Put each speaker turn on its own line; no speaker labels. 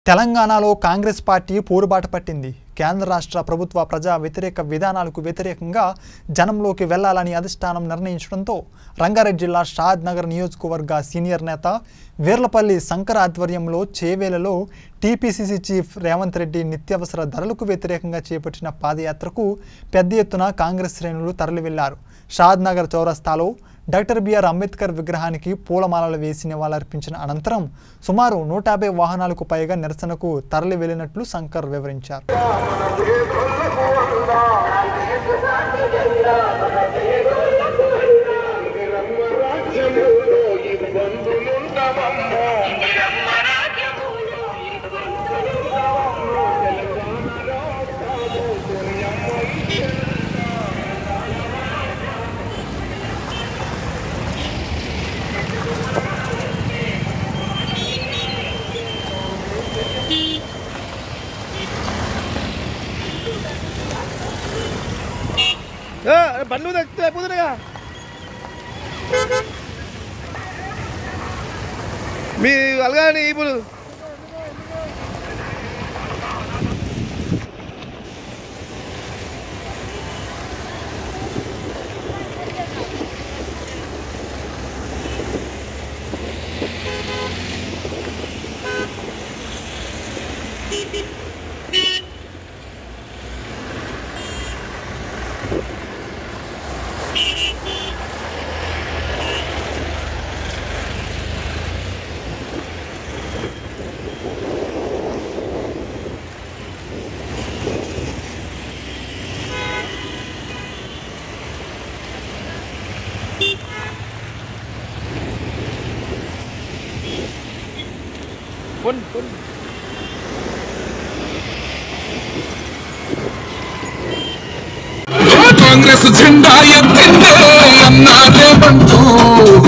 తెలంగాణలో కాంగ్రెస్ పార్టీ పోరుబాట పట్టింది కేంద్ర రాష్ట్ర ప్రభుత్వ ప్రజా వ్యతిరేక విధానాలకు వ్యతిరేకంగా జనంలోకి వెళ్లాలని అధిష్టానం నిర్ణయించడంతో రంగారెడ్డి జిల్లా షాద్ నగర్ నియోజకవర్గ సీనియర్ నేత వీర్లపల్లి శంకర్ ఆధ్వర్యంలో చేవేలలో టీపీసీసీ చీఫ్ రేవంత్ రెడ్డి నిత్యావసర ధరలకు వ్యతిరేకంగా చేపట్టిన పాదయాత్రకు పెద్ద ఎత్తున కాంగ్రెస్ శ్రేణులు తరలి వెళ్లారు షాద్ నగర్ చౌరస్తాలో డాక్టర్ బిఆర్ అంబేద్కర్ విగ్రహానికి పూలమాలలు వేసి నివాళులర్పించిన అనంతరం సుమారు నూట యాభై వాహనాలకు పైగా నిరసనకు తరలి వెళ్లినట్లు శంకర్ వివరించారు
ఏ, బండ్లు తగ్గితే అయిపోతున్నాయిగా మీ అలగాని ఇప్పుడు కొన్ కొన్
కాంగ్రెస్ జెండా ఎత్తిందే అన్నారే బంటూ